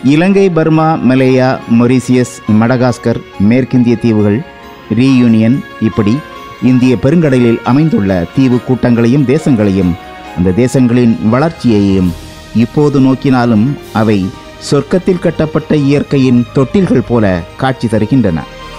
இலங்கை Burma Malaya Mauritius Madagascar மேற்கிந்திய தீவுகள் reunion இப்படி இந்திய பெருங்கடலில் அமைந்துள்ள தீவு கூட்டங்களையும் தேசங்களையும் அந்த தேசங்களின் வளர்ச்சியையும் இப்போது நோக்கினாலும் அவை சொர்க்கத்தில் கட்டப்பட்ட இயற்கையின் தொட்டில்கள் போல காட்சி தருகின்றன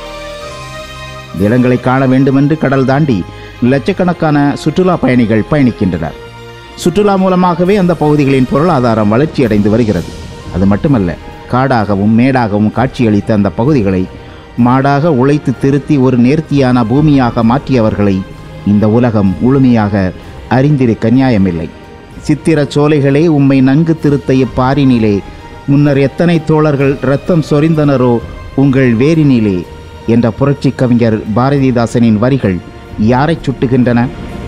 இந்த இடங்களை காண வேண்டுமென்று கடல் தாண்டி லட்சக்கணக்கான சுற்றுலா பயணிகள் பயணிக்கின்றனர் சுற்றுலா மூலமாகவே அந்த பகுதிகளின் பொருளாதாரம் வளர்ச்சியடைந்து வருகிறது அது மட்டுமல்ல காடாகவும் மேடாகவும் காட்சியளித்த அந்த பகுதிகளை மாடாக உழைத்து திருத்தி ஒரு நேர்த்தியான பூமியாக மாற்றியவர்களை இந்த உலகம் முழுமையாக அறிந்திருக்க நியாயமில்லை சித்திர சோலைகளே உம்மை நன்கு திருத்த இப்பாரினிலே முன்னர் எத்தனை தோழர்கள் இரத்தம் சொரிந்தனரோ உங்கள் வேரினிலே என்ற புரட்சி கவிஞர் பாரதிதாசனின் வரிகள் யாரைச் சுட்டுகின்றன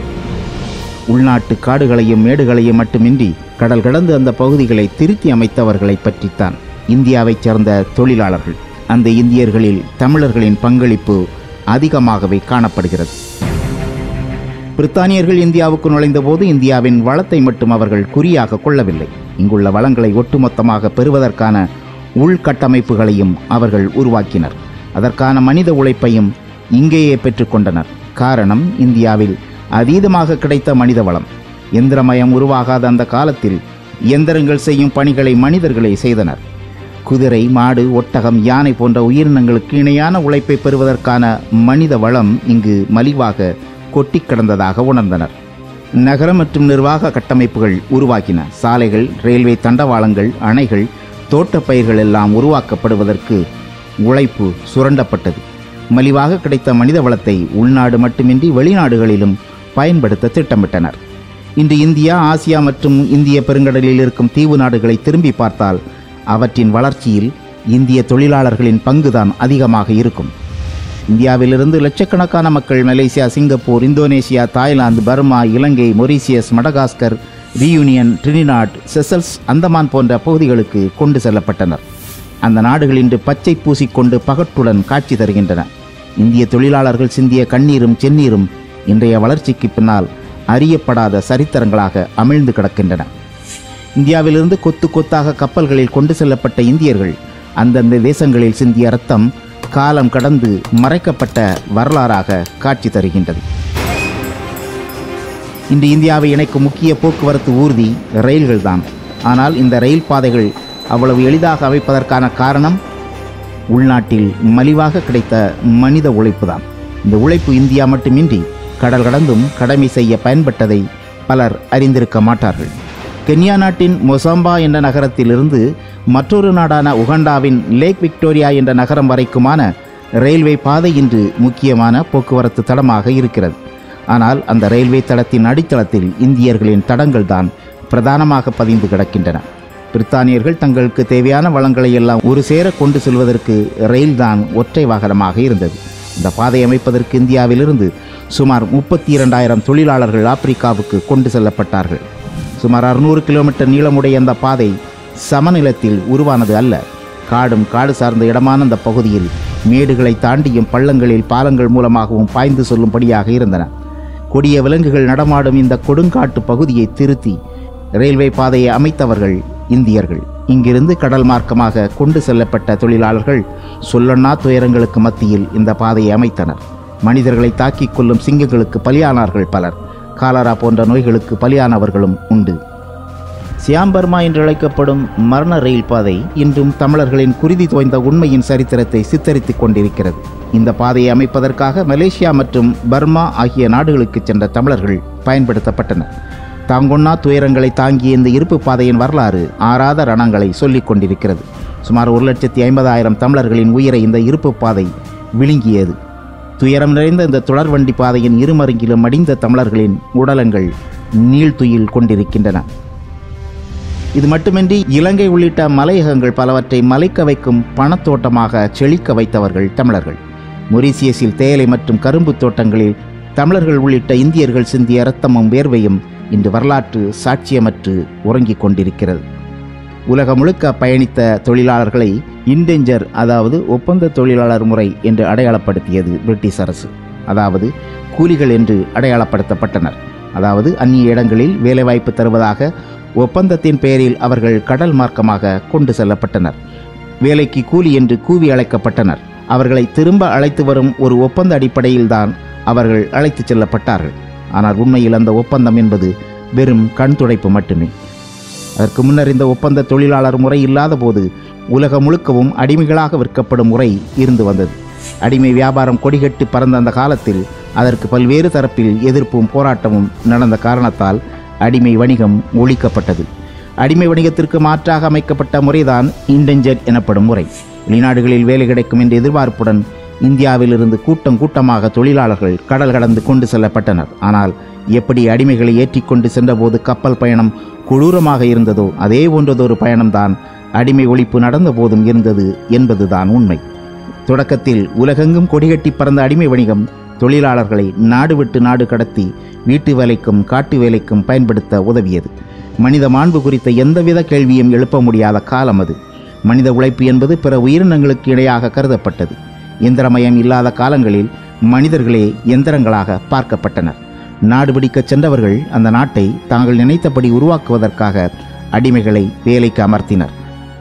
உள்நாட்டு காடுகளையும் மேடுகளையும் மட்டுமின்றி கடல் கடந்து அந்த பகுதிகளை திருத்தி அமைத்தவர்களை பற்றித்தான் இந்தியாவைச் சேர்ந்த தொழிலாளர்கள் அந்த இந்தியர்களில் தமிழர்களின் பங்களிப்பு அதிகமாகவே காணப்படுகிறது பிரித்தானியர்கள் இந்தியாவுக்கு நுழைந்தபோது இந்தியாவின் வளத்தை மட்டும் அவர்கள் குறியாக கொள்ளவில்லை இங்குள்ள வளங்களை ஒட்டுமொத்தமாக பெறுவதற்கான உள்கட்டமைப்புகளையும் அவர்கள் உருவாக்கினர் அதற்கான மனித உழைப்பையும் இங்கேயே பெற்றுக்கொண்டனர் காரணம் இந்தியாவில் அதீதமாக கிடைத்த மனித வளம் எந்திரமயம் உருவாகாத அந்த காலத்தில் இயந்திரங்கள் செய்யும் பணிகளை மனிதர்களே செய்தனர் குதிரை மாடு ஒட்டகம் யானை போன்ற உயிரினங்களுக்கு இணையான உழைப்பை பெறுவதற்கான மனித வளம் இங்கு மலிவாக கொட்டி கிடந்ததாக உணர்ந்தனர் நகர மற்றும் நிர்வாக கட்டமைப்புகள் உருவாக்கின சாலைகள் ரயில்வே தண்டவாளங்கள் அணைகள் தோட்டப் பயிர்கள் எல்லாம் உருவாக்கப்படுவதற்கு உழைப்பு சுரண்டப்பட்டது மலிவாக கிடைத்த மனித வளத்தை உள்நாடு மட்டுமின்றி வெளிநாடுகளிலும் பயன்படுத்த திட்டமிட்டனர் இன்று இந்தியா ஆசியா மற்றும் இந்திய பெருங்கடலில் இருக்கும் தீவு நாடுகளை திரும்பி பார்த்தால் அவற்றின் வளர்ச்சியில் இந்திய தொழிலாளர்களின் பங்குதான் அதிகமாக இருக்கும் இந்தியாவிலிருந்து லட்சக்கணக்கான மக்கள் Malaysia Singapore Indonesia Thailand Burma Ilankai Mauritius Madagascar Reunion Trinidad Seychelles Andaman போன்ற பகுதிகளுக்கு கொண்டு செல்லப்பட்டனர் அந்த நாடுகள் இன்று பச்சை பூசிக்கொண்டு பகட்டுடன் காட்சி தருகின்றன இந்திய தொழிலாளர்கள் சிந்திய கண்ணீரும் செந்நீரும் இன்றைய வளர்ச்சிக்கு பின்னால் அறியப்படாத சரித்திரங்களாக அமிழ்ந்து கிடக்கின்றன இந்தியாவிலிருந்து கொத்து கொத்தாக கப்பல்களில் கொண்டு செல்லப்பட்ட இந்தியர்கள் அந்தந்த தேசங்களில் சிந்திய ரத்தம் காலம் கடந்து மறைக்கப்பட்ட வரலாறாக காட்சி தருகின்றது இன்று இந்தியாவை இணைக்கும் முக்கிய போக்குவரத்து ஊர்தி ரயில்கள் தான் ஆனால் இந்த ரயில் பாதைகள் அவ்வளவு எளிதாக அமைப்பதற்கான காரணம் உள்நாட்டில் மலிவாக கிடைத்த மனித உழைப்பு தான் இந்த உழைப்பு இந்தியா மட்டுமின்றி கடல் கடந்தும் கடமை செய்ய பயன்பட்டதை பலர் அறிந்திருக்க மாட்டார்கள் கென்யா நாட்டின் மொசாம்பா என்ற நகரத்திலிருந்து மற்றொரு நாடான உகண்டாவின் லேக் விக்டோரியா என்ற நகரம் வரைக்குமான ரயில்வே பாதை இன்று முக்கியமான போக்குவரத்து தடமாக இருக்கிறது ஆனால் அந்த ரயில்வே தடத்தின் அடித்தளத்தில் இந்தியர்களின் தடங்கள் தான் பிரதானமாக பதிந்து கிடக்கின்றன பிரித்தானியர்கள் தங்களுக்கு தேவையான வளங்களை எல்லாம் ஒரு சேர கொண்டு செல்வதற்கு ரயில்தான் ஒற்றை வாகனமாக இருந்தது இந்த பாதை அமைப்பதற்கு இந்தியாவிலிருந்து சுமார் முப்பத்தி இரண்டாயிரம் தொழிலாளர்கள் ஆப்பிரிக்காவுக்கு கொண்டு செல்லப்பட்டார்கள் சுமார் அறுநூறு கிலோமீட்டர் நீளமுடைய அந்த பாதை சமநிலத்தில் உருவானது அல்ல காடும் காடு சார்ந்த இடமான அந்த பகுதியில் மேடுகளை தாண்டியும் பள்ளங்களில் பாலங்கள் மூலமாகவும் பாய்ந்து செல்லும்படியாக இருந்தன கொடிய விலங்குகள் நடமாடும் இந்த கொடுங்காட்டு பகுதியை திருத்தி ரயில்வே பாதையை அமைத்தவர்கள் இந்தியர்கள் இங்கிருந்து கடல் மார்க்கமாக கொண்டு செல்லப்பட்ட தொழிலாளர்கள் சொல்லொண்ணா துயரங்களுக்கு மத்தியில் இந்த பாதையை அமைத்தனர் மனிதர்களை தாக்கிக் கொள்ளும் சிங்கங்களுக்கு பலியானார்கள் பலர் காலரா போன்ற நோய்களுக்கு பலியானவர்களும் உண்டு சியாம்பர்மா என்று அழைக்கப்படும் மரண ரயில் பாதை இன்றும் தமிழர்களின் குருதி தோய்ந்த உண்மையின் சரித்திரத்தை சித்தரித்துக் கொண்டிருக்கிறது இந்த பாதையை அமைப்பதற்காக மலேசியா மற்றும் பர்மா ஆகிய நாடுகளுக்கு சென்ற தமிழர்கள் பயன்படுத்தப்பட்டனர் தாங்கொன்னா துயரங்களை தாங்கிய இந்த இருப்பு பாதையின் வரலாறு ஆறாத ரணங்களை சொல்லிக் கொண்டிருக்கிறது சுமார் ஒரு லட்சத்தி ஐம்பதாயிரம் தமிழர்களின் உயிரை இந்த இருப்பு பாதை விழுங்கியது துயரம் நிறைந்த இந்த தொடர்வண்டி பாதையின் இருமருங்கிலும் மடிந்த தமிழர்களின் உடலங்கள் நீள்துயில் கொண்டிருக்கின்றன இது மட்டுமின்றி இலங்கை உள்ளிட்ட மலையகங்கள் பலவற்றை மலைக்க வைக்கும் பணத்தோட்டமாக செழிக்க வைத்தவர்கள் தமிழர்கள் மொரீசியஸில் தேயிலை மற்றும் கரும்பு தோட்டங்களில் தமிழர்கள் உள்ளிட்ட இந்தியர்கள் சிந்திய இரத்தமும் வேர்வையும் இன்று வரலாற்று சாட்சியமற்று உறங்கிக் கொண்டிருக்கிறது உலகம் முழுக்க பயணித்த தொழிலாளர்களை இன்டெஞ்சர் அதாவது ஒப்பந்த தொழிலாளர் முறை என்று அடையாளப்படுத்தியது பிரிட்டிஷ் அரசு அதாவது கூலிகள் என்று அடையாளப்படுத்தப்பட்டனர் அதாவது அந்நிய இடங்களில் வேலைவாய்ப்பு தருவதாக ஒப்பந்தத்தின் பெயரில் அவர்கள் கடல் மார்க்கமாக கொண்டு செல்லப்பட்டனர் வேலைக்கு கூலி என்று கூவி அழைக்கப்பட்டனர் அவர்களை திரும்ப அழைத்து வரும் ஒரு ஒப்பந்த அடிப்படையில்தான் அவர்கள் அழைத்துச் செல்லப்பட்டார்கள் ஆனால் உண்மையில் அந்த ஒப்பந்தம் என்பது வெறும் கண் துடைப்பு மட்டுமே அதற்கு முன்னர் இந்த ஒப்பந்த தொழிலாளர் முறை இல்லாத போது உலகம் முழுக்கவும் அடிமைகளாக விற்கப்படும் முறை இருந்து வந்தது அடிமை வியாபாரம் கொடிகட்டி பறந்த அந்த காலத்தில் அதற்கு பல்வேறு தரப்பில் எதிர்ப்பும் போராட்டமும் நடந்த காரணத்தால் அடிமை வணிகம் ஒழிக்கப்பட்டது அடிமை வணிகத்திற்கு மாற்றாக அமைக்கப்பட்ட முறைதான் இன்டெஞ்சர் எனப்படும் முறை வெளிநாடுகளில் வேலை கிடைக்கும் என்ற எதிர்பார்ப்புடன் இந்தியாவிலிருந்து கூட்டம் கூட்டமாக தொழிலாளர்கள் கடல் கடந்து கொண்டு செல்லப்பட்டனர் ஆனால் எப்படி அடிமைகளை ஏற்றிக்கொண்டு சென்றபோது கப்பல் பயணம் கொடூரமாக இருந்ததோ அதே போன்றதொரு பயணம்தான் அடிமை ஒழிப்பு நடந்த போதும் இருந்தது என்பதுதான் உண்மை தொடக்கத்தில் உலகெங்கும் கொடிகட்டி பறந்த அடிமை வணிகம் தொழிலாளர்களை நாடு விட்டு நாடு கடத்தி வீட்டு வேலைக்கும் காட்டு வேலைக்கும் பயன்படுத்த உதவியது மனித மாண்பு குறித்த எந்தவித கேள்வியும் எழுப்ப முடியாத காலம் அது மனித உழைப்பு என்பது பிற உயிரினங்களுக்கு இணையாக கருதப்பட்டது எந்திரமயம் இல்லாத காலங்களில் மனிதர்களே எந்திரங்களாக பார்க்கப்பட்டனர் நாடு பிடிக்கச் சென்றவர்கள் அந்த நாட்டை தாங்கள் நினைத்தபடி உருவாக்குவதற்காக அடிமைகளை வேலைக்கு அமர்த்தினர்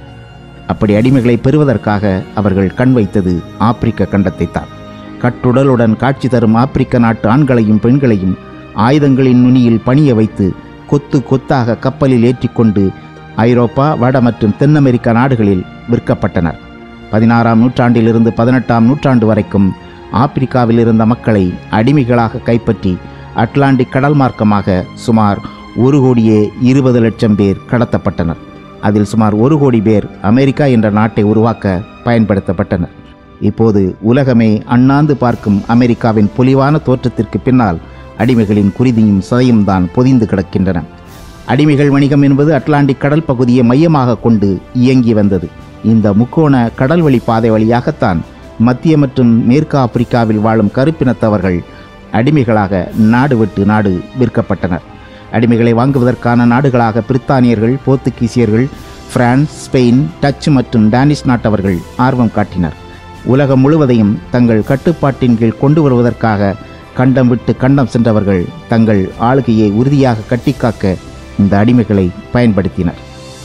அப்படி அடிமைகளை பெறுவதற்காக அவர்கள் கண் வைத்தது ஆப்பிரிக்க கண்டத்தை தான் கட்டுடலுடன் காட்சி தரும் ஆப்பிரிக்க நாட்டு ஆண்களையும் பெண்களையும் ஆயுதங்களின் நுனியில் பணிய வைத்து கொத்து கொத்தாக கப்பலில் ஏற்றிக்கொண்டு ஐரோப்பா வட மற்றும் தென் அமெரிக்க நாடுகளில் விற்கப்பட்டனர் பதினாறாம் நூற்றாண்டிலிருந்து பதினெட்டாம் நூற்றாண்டு வரைக்கும் ஆப்பிரிக்காவில் இருந்த மக்களை அடிமைகளாக கைப்பற்றி அட்லாண்டிக் கடல் மார்க்கமாக சுமார் ஒரு கோடியே இருபது லட்சம் பேர் கடத்தப்பட்டனர் அதில் சுமார் ஒரு கோடி பேர் அமெரிக்கா என்ற நாட்டை உருவாக்க பயன்படுத்தப்பட்டனர் இப்போது உலகமே அண்ணாந்து பார்க்கும் அமெரிக்காவின் பொலிவான தோற்றத்திற்கு பின்னால் அடிமைகளின் குருதியும் சதையும் தான் பொதிந்து கிடக்கின்றன அடிமைகள் வணிகம் என்பது அட்லாண்டிக் கடல் பகுதியை மையமாக கொண்டு இயங்கி வந்தது இந்த முக்கோண கடல்வழி பாதை வழியாகத்தான் மத்திய மற்றும் மேற்கு ஆப்பிரிக்காவில் வாழும் கருப்பினத்தவர்கள் அடிமைகளாக நாடு விட்டு நாடு விற்கப்பட்டனர் அடிமைகளை வாங்குவதற்கான நாடுகளாக பிரித்தானியர்கள் போர்த்துகீசியர்கள் பிரான்ஸ் ஸ்பெயின் டச் மற்றும் டேனிஷ் நாட்டவர்கள் ஆர்வம் காட்டினர் உலகம் முழுவதையும் தங்கள் கட்டுப்பாட்டின் கீழ் கொண்டு வருவதற்காக கண்டம் விட்டு கண்டம் சென்றவர்கள் தங்கள் ஆளுகையை உறுதியாக கட்டிக்காக்க இந்த அடிமைகளை பயன்படுத்தினர்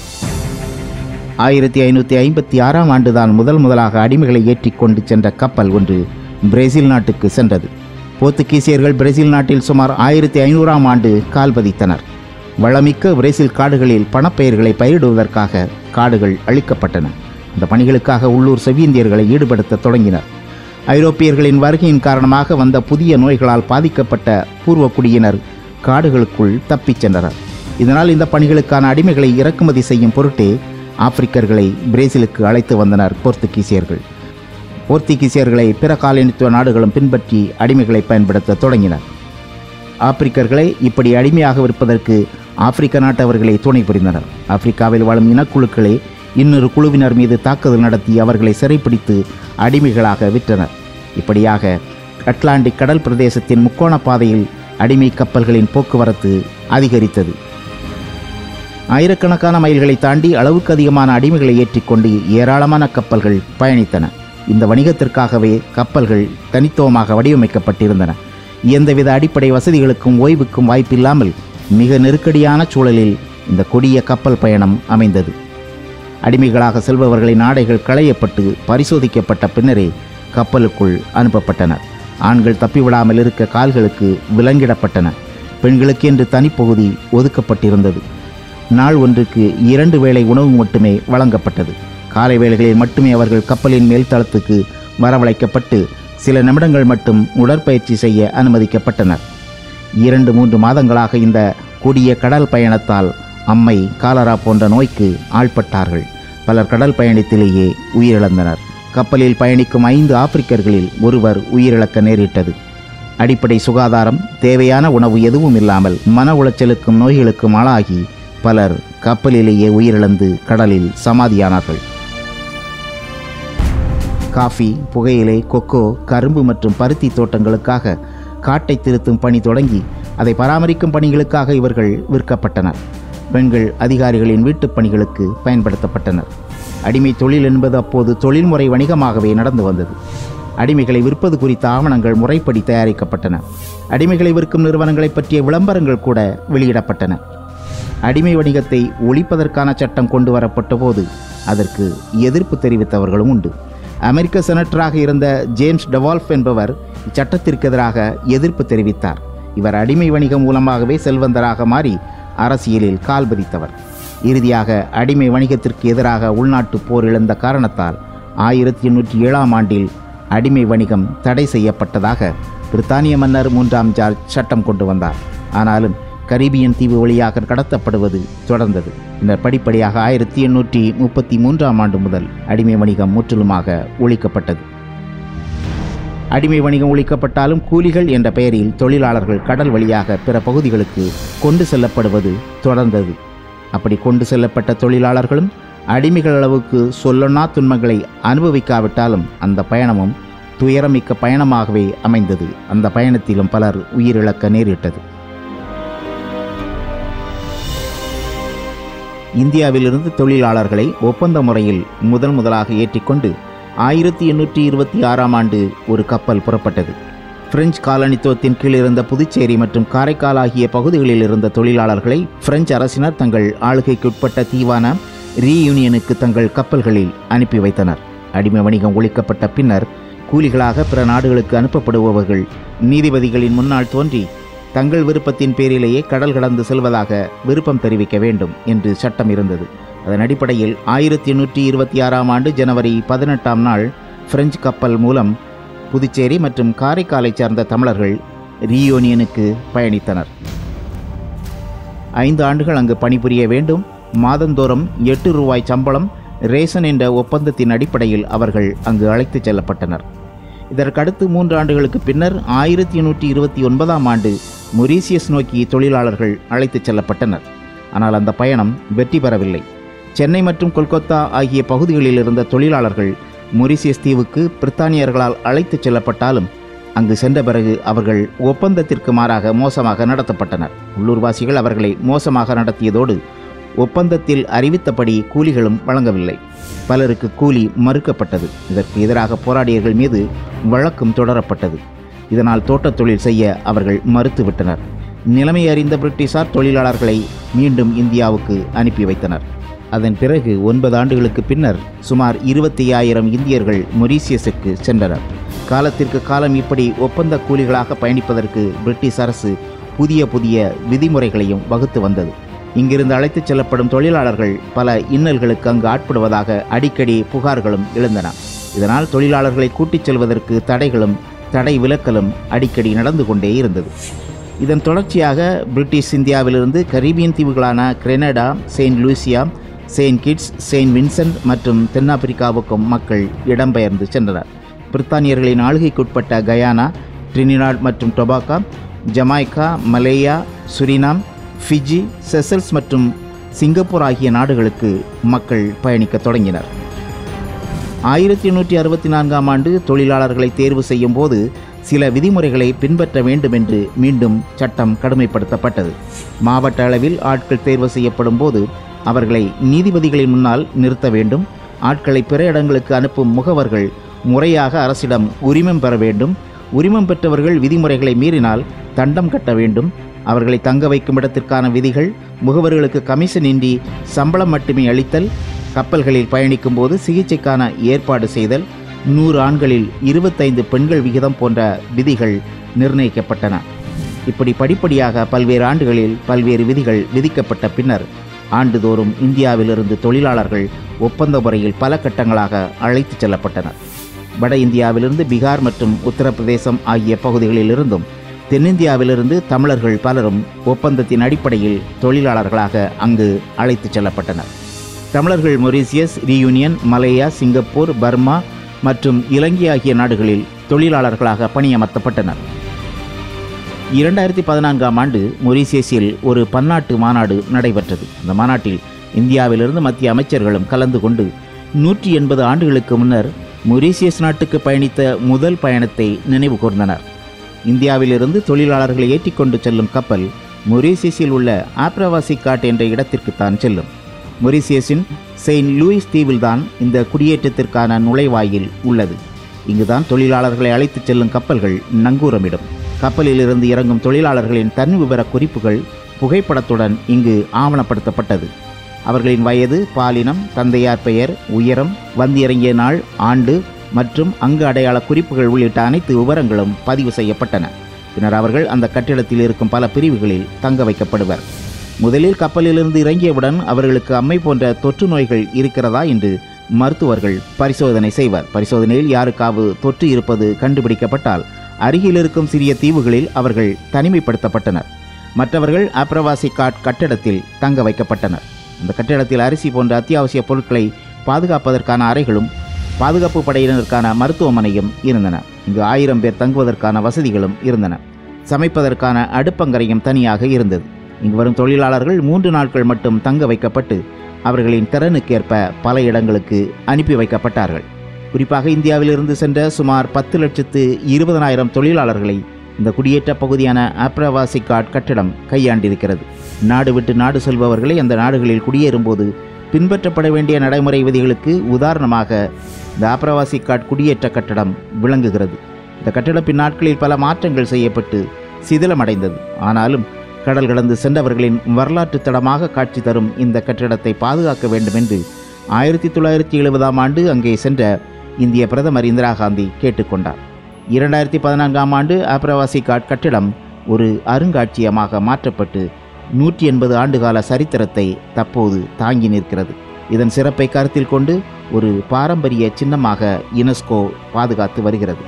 ஆயிரத்தி ஐநூற்றி ஐம்பத்தி ஆறாம் ஆண்டுதான் முதல் முதலாக அடிமைகளை ஏற்றிக்கொண்டு சென்ற கப்பல் ஒன்று பிரேசில் நாட்டுக்கு சென்றது போர்த்துகீசியர்கள் பிரேசில் நாட்டில் சுமார் ஆயிரத்தி ஐநூறாம் ஆண்டு கால் பதித்தனர் வளமிக்க பிரேசில் காடுகளில் பணப்பெயர்களை பயிரிடுவதற்காக காடுகள் அழிக்கப்பட்டன இந்த பணிகளுக்காக உள்ளூர் செவ்விந்தியர்களை ஈடுபடுத்த தொடங்கினர் ஐரோப்பியர்களின் வருகையின் காரணமாக வந்த புதிய நோய்களால் பாதிக்கப்பட்ட பூர்வக்குடியினர் காடுகளுக்குள் தப்பிச் சென்றனர் இதனால் இந்த பணிகளுக்கான அடிமைகளை இறக்குமதி செய்யும் பொருட்டே ஆப்பிரிக்கர்களை பிரேசிலுக்கு அழைத்து வந்தனர் போர்த்துகீசியர்கள் போர்த்துகீசியர்களை பிற காலனித்துவ நாடுகளும் பின்பற்றி அடிமைகளை பயன்படுத்த தொடங்கினர் ஆப்பிரிக்கர்களை இப்படி அடிமையாக விற்பதற்கு ஆப்பிரிக்க நாட்டவர்களை துணை புரிந்தனர் ஆப்பிரிக்காவில் வாழும் இனக்குழுக்களே இன்னொரு குழுவினர் மீது தாக்குதல் நடத்தி அவர்களை சிறைப்பிடித்து அடிமைகளாக விற்றனர் இப்படியாக அட்லாண்டிக் கடல் பிரதேசத்தின் முக்கோண பாதையில் அடிமை கப்பல்களின் போக்குவரத்து அதிகரித்தது ஆயிரக்கணக்கான மைல்களை தாண்டி அளவுக்கு அதிகமான அடிமைகளை ஏற்றிக்கொண்டு ஏராளமான கப்பல்கள் பயணித்தன இந்த வணிகத்திற்காகவே கப்பல்கள் தனித்துவமாக வடிவமைக்கப்பட்டிருந்தன எந்தவித அடிப்படை வசதிகளுக்கும் ஓய்வுக்கும் வாய்ப்பில்லாமல் மிக நெருக்கடியான சூழலில் இந்த கொடிய கப்பல் பயணம் அமைந்தது அடிமைகளாக செல்பவர்களின் ஆடைகள் களையப்பட்டு பரிசோதிக்கப்பட்ட பின்னரே கப்பலுக்குள் அனுப்பப்பட்டனர் ஆண்கள் தப்பிவிடாமல் இருக்க கால்களுக்கு விலங்கிடப்பட்டன பெண்களுக்கு என்று தனிப்பகுதி ஒதுக்கப்பட்டிருந்தது நாள் ஒன்றுக்கு இரண்டு வேளை உணவு மட்டுமே வழங்கப்பட்டது காலை வேளைகளில் மட்டுமே அவர்கள் கப்பலின் மேல் தளத்துக்கு வரவழைக்கப்பட்டு சில நிமிடங்கள் மட்டும் உடற்பயிற்சி செய்ய அனுமதிக்கப்பட்டனர் இரண்டு மூன்று மாதங்களாக இந்த கொடிய கடல் பயணத்தால் அம்மை காலரா போன்ற நோய்க்கு ஆள்பட்டார்கள் பலர் கடல் பயணத்திலேயே உயிரிழந்தனர் கப்பலில் பயணிக்கும் ஐந்து ஆப்பிரிக்கர்களில் ஒருவர் உயிரிழக்க நேரிட்டது அடிப்படை சுகாதாரம் தேவையான உணவு எதுவும் இல்லாமல் மன உளைச்சலுக்கும் நோய்களுக்கும் ஆளாகி பலர் கப்பலிலேயே உயிரிழந்து கடலில் சமாதியானார்கள் காஃபி புகையிலை கொக்கோ கரும்பு மற்றும் பருத்தி தோட்டங்களுக்காக காட்டை திருத்தும் பணி தொடங்கி அதை பராமரிக்கும் பணிகளுக்காக இவர்கள் விற்கப்பட்டனர் பெண்கள் அதிகாரிகளின் வீட்டுப் பணிகளுக்கு பயன்படுத்தப்பட்டனர் அடிமை தொழில் என்பது அப்போது தொழில்முறை வணிகமாகவே நடந்து வந்தது அடிமைகளை விற்பது குறித்த ஆவணங்கள் முறைப்படி தயாரிக்கப்பட்டன அடிமைகளை விற்கும் நிறுவனங்களைப் பற்றிய விளம்பரங்கள் கூட வெளியிடப்பட்டன அடிமை வணிகத்தை ஒழிப்பதற்கான சட்டம் கொண்டு வரப்பட்ட போது அதற்கு எதிர்ப்பு தெரிவித்தவர்களும் உண்டு அமெரிக்க செனட்டராக இருந்த ஜேம்ஸ் டெவால்ஃப் என்பவர் இச்சட்டத்திற்கு எதிராக எதிர்ப்பு தெரிவித்தார் இவர் அடிமை வணிகம் மூலமாகவே செல்வந்தராக மாறி அரசியலில் கால் பதித்தவர் இறுதியாக அடிமை வணிகத்திற்கு எதிராக உள்நாட்டு போர் இழந்த காரணத்தால் ஆயிரத்தி எண்ணூற்றி ஏழாம் ஆண்டில் அடிமை வணிகம் தடை செய்யப்பட்டதாக பிரித்தானிய மன்னர் மூன்றாம் ஜார்ஜ் சட்டம் கொண்டு வந்தார் ஆனாலும் கரீபியன் தீவு வழியாக கடத்தப்படுவது தொடர்ந்தது பின்னர் படிப்படியாக ஆயிரத்தி எண்ணூற்றி முப்பத்தி மூன்றாம் ஆண்டு முதல் அடிமை வணிகம் முற்றிலுமாக ஒழிக்கப்பட்டது அடிமை வணிகம் ஒழிக்கப்பட்டாலும் கூலிகள் என்ற பெயரில் தொழிலாளர்கள் கடல் வழியாக பிற பகுதிகளுக்கு கொண்டு செல்லப்படுவது தொடர்ந்தது அப்படி கொண்டு செல்லப்பட்ட தொழிலாளர்களும் அடிமைகள் அளவுக்கு சொல்லொன்னா துன்பங்களை அனுபவிக்காவிட்டாலும் அந்த பயணமும் துயரமிக்க பயணமாகவே அமைந்தது அந்த பயணத்திலும் பலர் உயிரிழக்க நேரிட்டது இந்தியாவிலிருந்து தொழிலாளர்களை ஒப்பந்த முறையில் முதல் முதலாக ஏற்றிக்கொண்டு ஆயிரத்தி எண்ணூற்றி இருபத்தி ஆறாம் ஆண்டு ஒரு கப்பல் புறப்பட்டது பிரெஞ்சு காலனித்துவத்தின் கீழ் இருந்த புதுச்சேரி மற்றும் காரைக்கால் ஆகிய பகுதிகளில் இருந்த தொழிலாளர்களை பிரெஞ்சு அரசினர் தங்கள் ஆளுகைக்குட்பட்ட தீவான ரீயூனியனுக்கு தங்கள் கப்பல்களில் அனுப்பி வைத்தனர் அடிமை வணிகம் ஒழிக்கப்பட்ட பின்னர் கூலிகளாக பிற நாடுகளுக்கு அனுப்பப்படுபவர்கள் நீதிபதிகளின் முன்னால் தோன்றி தங்கள் விருப்பத்தின் பேரிலேயே கடல் கடந்து செல்வதாக விருப்பம் தெரிவிக்க வேண்டும் என்று சட்டம் இருந்தது அதன் அடிப்படையில் ஆயிரத்தி எண்ணூற்றி இருபத்தி ஆறாம் ஆண்டு ஜனவரி பதினெட்டாம் நாள் பிரெஞ்சு கப்பல் மூலம் புதுச்சேரி மற்றும் காரைக்காலைச் சார்ந்த தமிழர்கள் ரீயூனியனுக்கு பயணித்தனர் ஐந்து ஆண்டுகள் அங்கு பணிபுரிய வேண்டும் மாதந்தோறும் எட்டு ரூபாய் சம்பளம் ரேசன் என்ற ஒப்பந்தத்தின் அடிப்படையில் அவர்கள் அங்கு அழைத்துச் செல்லப்பட்டனர் இதற்கடுத்து மூன்று ஆண்டுகளுக்கு பின்னர் ஆயிரத்தி எண்ணூற்றி இருபத்தி ஒன்பதாம் ஆண்டு மொரீசியஸ் நோக்கி தொழிலாளர்கள் அழைத்துச் செல்லப்பட்டனர் ஆனால் அந்த பயணம் வெற்றி பெறவில்லை சென்னை மற்றும் கொல்கத்தா ஆகிய பகுதிகளில் இருந்த தொழிலாளர்கள் மொரீசியஸ் தீவுக்கு பிரித்தானியர்களால் அழைத்துச் செல்லப்பட்டாலும் அங்கு சென்ற பிறகு அவர்கள் ஒப்பந்தத்திற்கு மாறாக மோசமாக நடத்தப்பட்டனர் உள்ளூர்வாசிகள் அவர்களை மோசமாக நடத்தியதோடு ஒப்பந்தத்தில் அறிவித்தபடி கூலிகளும் வழங்கவில்லை பலருக்கு கூலி மறுக்கப்பட்டது இதற்கு எதிராக போராடியர்கள் மீது வழக்கும் தொடரப்பட்டது இதனால் தோட்டத் தொழில் செய்ய அவர்கள் மறுத்துவிட்டனர் நிலைமை அறிந்த பிரிட்டிஷார் தொழிலாளர்களை மீண்டும் இந்தியாவுக்கு அனுப்பி வைத்தனர் அதன் பிறகு ஒன்பது ஆண்டுகளுக்கு பின்னர் சுமார் இருபத்தி ஆயிரம் இந்தியர்கள் மொரீசியஸுக்கு சென்றனர் காலத்திற்கு காலம் இப்படி ஒப்பந்த கூலிகளாக பயணிப்பதற்கு பிரிட்டிஷ் அரசு புதிய புதிய விதிமுறைகளையும் வகுத்து வந்தது இங்கிருந்து அழைத்துச் செல்லப்படும் தொழிலாளர்கள் பல இன்னல்களுக்கு அங்கு ஆட்படுவதாக அடிக்கடி புகார்களும் எழுந்தன இதனால் தொழிலாளர்களை கூட்டிச் செல்வதற்கு தடைகளும் தடை விலக்கலும் அடிக்கடி நடந்து கொண்டே இருந்தது இதன் தொடர்ச்சியாக பிரிட்டிஷ் இந்தியாவிலிருந்து கரீபியன் தீவுகளான Grenada Saint Lucia Saint Kitts Saint Vincent மற்றும் தென்னாப்பிரிக்காவுக்கும் மக்கள் இடம்பெயர்ந்து சென்றனர் பிரித்தானியர்களின் ஆளுகைக்குட்பட்ட கயானா ட்ரினிடாட் மற்றும் Tobago Jamaica Malaya Suriname Fiji Seychelles மற்றும் சிங்கப்பூர் ஆகிய நாடுகளுக்கு மக்கள் பயணிக்கத் தொடங்கினர் ஆயிரத்தி எண்ணூற்றி அறுபத்தி நான்காம் ஆண்டு தொழிலாளர்களை தேர்வு செய்யும் போது சில விதிமுறைகளை பின்பற்ற வேண்டும் என்று மீண்டும் சட்டம் கடுமைப்படுத்தப்பட்டது மாவட்ட அளவில் ஆட்கள் தேர்வு செய்யப்படும் போது அவர்களை நீதிபதிகளின் முன்னால் நிறுத்த வேண்டும் ஆட்களை பிற இடங்களுக்கு அனுப்பும் முகவர்கள் முறையாக அரசிடம் உரிமம் பெற வேண்டும் உரிமம் பெற்றவர்கள் விதிமுறைகளை மீறினால் தண்டம் கட்ட வேண்டும் அவர்களை தங்க வைக்கும் இடத்திற்கான விதிகள் முகவர்களுக்கு கமிஷன் இன்றி சம்பளம் மட்டுமே அளித்தல் கப்பல்களில் பயணிக்கும் போது சிகிச்சைக்கான ஏற்பாடு செய்தல் நூறு ஆண்களில் இருபத்தைந்து பெண்கள் விகிதம் போன்ற விதிகள் நிர்ணயிக்கப்பட்டன இப்படி படிப்படியாக பல்வேறு ஆண்டுகளில் பல்வேறு விதிகள் விதிக்கப்பட்ட பின்னர் ஆண்டுதோறும் இந்தியாவிலிருந்து தொழிலாளர்கள் ஒப்பந்த முறையில் பல கட்டங்களாக அழைத்துச் செல்லப்பட்டனர் வட இந்தியாவிலிருந்து பீகார் மற்றும் உத்தரப்பிரதேசம் ஆகிய பகுதிகளிலிருந்தும் தென்னிந்தியாவிலிருந்து தமிழர்கள் பலரும் ஒப்பந்தத்தின் அடிப்படையில் தொழிலாளர்களாக அங்கு அழைத்துச் செல்லப்பட்டனர் தமிழர்கள் Mauritius Reunion Malaya Singapore Burma மற்றும் இலங்கை ஆகிய நாடுகளில் தொழிலாளர்களாக பணியமர்த்தப்பட்டனர் இரண்டாயிரத்தி பதினான்காம் ஆண்டு மொரீசியஸில் ஒரு பன்னாட்டு மாநாடு நடைபெற்றது அந்த மாநாட்டில் இந்தியாவிலிருந்து மத்திய அமைச்சர்களும் கலந்து கொண்டு நூற்றி எண்பது ஆண்டுகளுக்கு முன்னர் மொரீசியஸ் நாட்டுக்கு பயணித்த முதல் பயணத்தை நினைவு கூர்ந்தனர் இந்தியாவிலிருந்து தொழிலாளர்களை ஏற்றிக்கொண்டு செல்லும் கப்பல் மொரீசியஸில் உள்ள ஆப்ரவாசி காட் என்ற இடத்திற்குத்தான் செல்லும் மொரீசியஸின் செயின்ட் லூயிஸ் தீவில்தான் இந்த குடியேற்றத்திற்கான நுழைவாயில் உள்ளது இங்குதான் தொழிலாளர்களை அழைத்துச் செல்லும் கப்பல்கள் நங்கூரமிடும் கப்பலிலிருந்து இறங்கும் தொழிலாளர்களின் தன் விவர குறிப்புகள் புகைப்படத்துடன் இங்கு ஆவணப்படுத்தப்பட்டது அவர்களின் வயது பாலினம் தந்தையார் பெயர் உயரம் வந்திறங்கிய நாள் ஆண்டு மற்றும் அங்கு அடையாள குறிப்புகள் உள்ளிட்ட அனைத்து விவரங்களும் பதிவு செய்யப்பட்டன பின்னர் அவர்கள் அந்த கட்டிடத்தில் இருக்கும் பல பிரிவுகளில் தங்க வைக்கப்படுவர் முதலில் கப்பலிலிருந்து இறங்கியவுடன் அவர்களுக்கு அம்மை போன்ற தொற்று நோய்கள் இருக்கிறதா என்று மருத்துவர்கள் பரிசோதனை செய்வர் பரிசோதனையில் யாருக்காவது தொற்று இருப்பது கண்டுபிடிக்கப்பட்டால் அருகில் இருக்கும் சிறிய தீவுகளில் அவர்கள் தனிமைப்படுத்தப்பட்டனர் மற்றவர்கள் அப்ரவாசி காட் கட்டிடத்தில் தங்க வைக்கப்பட்டனர் அந்த கட்டிடத்தில் அரிசி போன்ற அத்தியாவசிய பொருட்களை பாதுகாப்பதற்கான அறைகளும் பாதுகாப்பு படையினருக்கான மருத்துவமனையும் இருந்தன இங்கு ஆயிரம் பேர் தங்குவதற்கான வசதிகளும் இருந்தன சமைப்பதற்கான அடுப்பங்கரையும் தனியாக இருந்தது இங்கு வரும் தொழிலாளர்கள் மூன்று நாட்கள் மட்டும் தங்க வைக்கப்பட்டு அவர்களின் திறனுக்கேற்ப பல இடங்களுக்கு அனுப்பி வைக்கப்பட்டார்கள் குறிப்பாக இந்தியாவிலிருந்து சென்ற சுமார் பத்து லட்சத்து இருபதனாயிரம் தொழிலாளர்களை இந்த குடியேற்ற பகுதியான ஆப்ரவாசி காட் கட்டிடம் கையாண்டிருக்கிறது நாடு விட்டு நாடு செல்பவர்களை அந்த நாடுகளில் குடியேறும்போது பின்பற்றப்பட வேண்டிய நடைமுறை விதிகளுக்கு உதாரணமாக இந்த ஆப்ரவாசி காட் குடியேற்ற கட்டடம் விளங்குகிறது இந்த கட்டிடம் பின்னாட்களில் பல மாற்றங்கள் செய்யப்பட்டு சிதிலமடைந்தது ஆனாலும் கடல் கடந்து சென்றவர்களின் வரலாற்று தடமாக காட்சி தரும் இந்த கட்டிடத்தை பாதுகாக்க வேண்டும் என்று ஆயிரத்தி தொள்ளாயிரத்தி எழுபதாம் ஆண்டு அங்கே சென்ற இந்திய பிரதமர் இந்திரா காந்தி கேட்டுக்கொண்டார் இரண்டாயிரத்தி பதினான்காம் ஆண்டு ஆப்ரவாசி காட் கட்டிடம் ஒரு அருங்காட்சியகமாக மாற்றப்பட்டு நூற்றி எண்பது ஆண்டுகால சரித்திரத்தை தற்போது தாங்கி நிற்கிறது இதன் சிறப்பை கருத்தில் கொண்டு ஒரு பாரம்பரிய சின்னமாக யுனெஸ்கோ பாதுகாத்து வருகிறது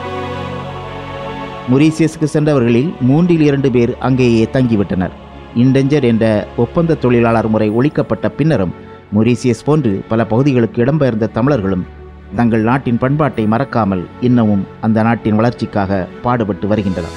மொரீசியஸுக்கு சென்றவர்களில் மூன்றில் இரண்டு பேர் அங்கேயே தங்கிவிட்டனர் இன்டெஞ்சர் என்ற ஒப்பந்த தொழிலாளர் முறை ஒழிக்கப்பட்ட பின்னரும் மொரீசியஸ் போன்று பல பகுதிகளுக்கு இடம்பெயர்ந்த தமிழர்களும் தங்கள் நாட்டின் பண்பாட்டை மறக்காமல் இன்னமும் அந்த நாட்டின் வளர்ச்சிக்காக பாடுபட்டு வருகின்றனர்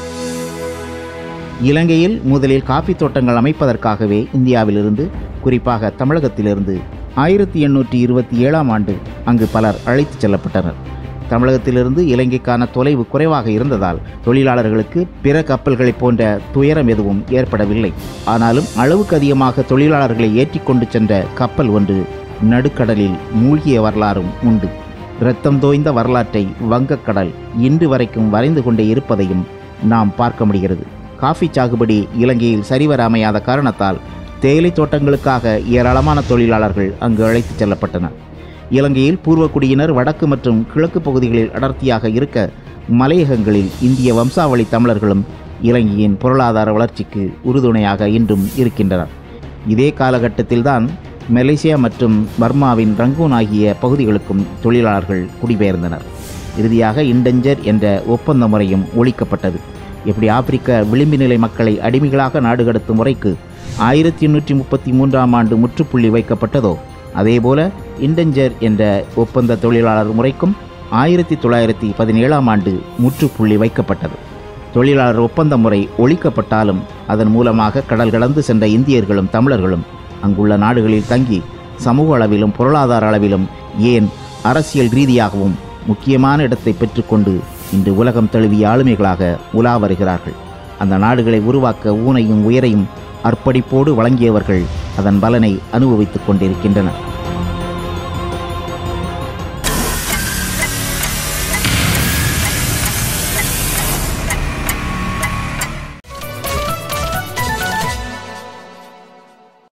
இலங்கையில் முதலில் காஃபி தோட்டங்கள் அமைப்பதற்காகவே இந்தியாவிலிருந்து குறிப்பாக தமிழகத்திலிருந்து ஆயிரத்தி எண்ணூற்றி இருபத்தி ஏழாம் ஆண்டு அங்கு பலர் அழைத்துச் செல்லப்பட்டனர் தமிழகத்திலிருந்து இலங்கைக்கான தொலைவு குறைவாக இருந்ததால் தொழிலாளர்களுக்கு பிற கப்பல்களைப் போன்ற துயரம் எதுவும் ஏற்படவில்லை ஆனாலும் அளவுக்கு அதிகமாக தொழிலாளர்களை ஏற்றிக்கொண்டு சென்ற கப்பல் ஒன்று நடுக்கடலில் மூழ்கிய வரலாறும் உண்டு இரத்தம் தோய்ந்த வரலாற்றை வங்கக்கடல் இன்று வரைக்கும் வரைந்து கொண்டே இருப்பதையும் நாம் பார்க்க முடிகிறது காஃபி சாகுபடி இலங்கையில் சரிவர அமையாத காரணத்தால் தேயிலை தோட்டங்களுக்காக ஏராளமான தொழிலாளர்கள் அங்கு அழைத்துச் செல்லப்பட்டனர் இலங்கையில் பூர்வக்குடியினர் வடக்கு மற்றும் கிழக்கு பகுதிகளில் அடர்த்தியாக இருக்க மலையகங்களில் இந்திய வம்சாவளி தமிழர்களும் இலங்கையின் பொருளாதார வளர்ச்சிக்கு உறுதுணையாக இன்றும் இருக்கின்றனர் இதே காலகட்டத்தில்தான் மலேசியா மற்றும் பர்மாவின் ரங்கூன் ஆகிய பகுதிகளுக்கும் தொழிலாளர்கள் குடிபெயர்ந்தனர் இறுதியாக இண்டெஞ்சர் என்ற ஒப்பந்த முறையும் ஒழிக்கப்பட்டது எப்படி ஆப்பிரிக்க விளிம்பு நிலை மக்களை அடிமைகளாக நாடு கடத்தும் முறைக்கு ஆயிரத்தி எண்ணூற்றி முப்பத்தி மூன்றாம் ஆண்டு முற்றுப்புள்ளி வைக்கப்பட்டதோ அதேபோல இண்டெஞ்சர் என்ற ஒப்பந்த தொழிலாளர் முறைக்கும் ஆயிரத்தி தொள்ளாயிரத்தி பதினேழாம் ஆண்டு முற்றுப்புள்ளி வைக்கப்பட்டது தொழிலாளர் ஒப்பந்த முறை ஒழிக்கப்பட்டாலும் அதன் மூலமாக கடல் கடந்து சென்ற இந்தியர்களும் தமிழர்களும் அங்குள்ள நாடுகளில் தங்கி சமூக அளவிலும் பொருளாதார அளவிலும் ஏன் அரசியல் ரீதியாகவும் முக்கியமான இடத்தை பெற்றுக்கொண்டு இன்று உலகம் தழுவிய ஆளுமைகளாக உலா வருகிறார்கள் அந்த நாடுகளை உருவாக்க ஊனையும் உயரையும் அர்ப்பணிப்போடு வழங்கியவர்கள் அதன் பலனை அனுபவித்துக் கொண்டிருக்கின்றனர்